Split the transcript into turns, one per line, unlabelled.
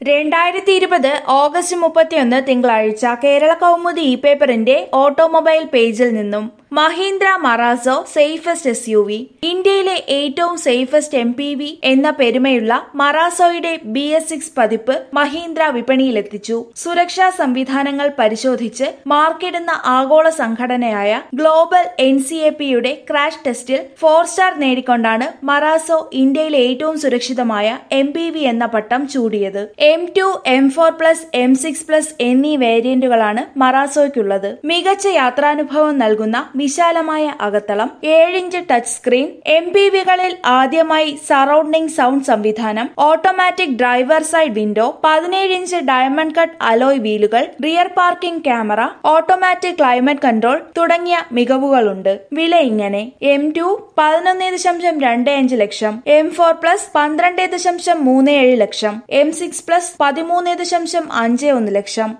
രണ്ടായിരത്തി ഇരുപത് ഓഗസ്റ്റ് മുപ്പത്തിയൊന്ന് തിങ്കളാഴ്ച കേരള കൗമുദി ഇ പേപ്പറിന്റെ ഓട്ടോമൊബൈൽ പേജിൽ നിന്നും Mahindra Marazzo safest S U V ഇന്ത്യയിലെ ഏറ്റവും സേഫസ്റ്റ് എം പി വി എന്ന പെരുമയുള്ള മറാസോയുടെ ബി എസ് സിക്സ് പതിപ്പ് മഹീന്ദ്ര വിപണിയിലെത്തിച്ചു സുരക്ഷാ സംവിധാനങ്ങൾ പരിശോധിച്ച് മാർക്കിടുന്ന ആഗോള സംഘടനയായ ഗ്ലോബൽ എൻ സി എ പിയുടെ ക്രാഷ് ടെസ്റ്റിൽ ഫോർ സ്റ്റാർ നേടിക്കൊണ്ടാണ് മറാസോ ഇന്ത്യയിലെ ഏറ്റവും സുരക്ഷിതമായ എം പി വി എന്ന പട്ടം ചൂടിയത് M two M four plus M six plus എന്നീ വേരിയന്റുകളാണ് മറാസോയ്ക്കുള്ളത് മികച്ച യാത്രാനുഭവം നൽകുന്ന വിശാലമായ അകത്തളം ഏഴിഞ്ച് ടച്ച് സ്ക്രീൻ എം പി വികളിൽ ആദ്യമായി സറൌണ്ടിംഗ് സൗണ്ട് സംവിധാനം ഓട്ടോമാറ്റിക് ഡ്രൈവർ സൈഡ് വിൻഡോ പതിനേഴ് ഇഞ്ച് ഡയമണ്ട് കട്ട് അലോയ് വീലുകൾ rear parking camera automatic climate control തുടങ്ങിയ മികവുകളുണ്ട് വില ഇങ്ങനെ എം ടു പതിനൊന്ന് ദശാംശം രണ്ട് അഞ്ച് ലക്ഷം എം ഫോർ പ്ലസ് പന്ത്രണ്ട് ദശാംശം മൂന്ന് ഏഴ് ലക്ഷം എം സിക്സ് പ്ലസ് പതിമൂന്ന് ദശാംശം അഞ്ച് ഒന്ന് ലക്ഷം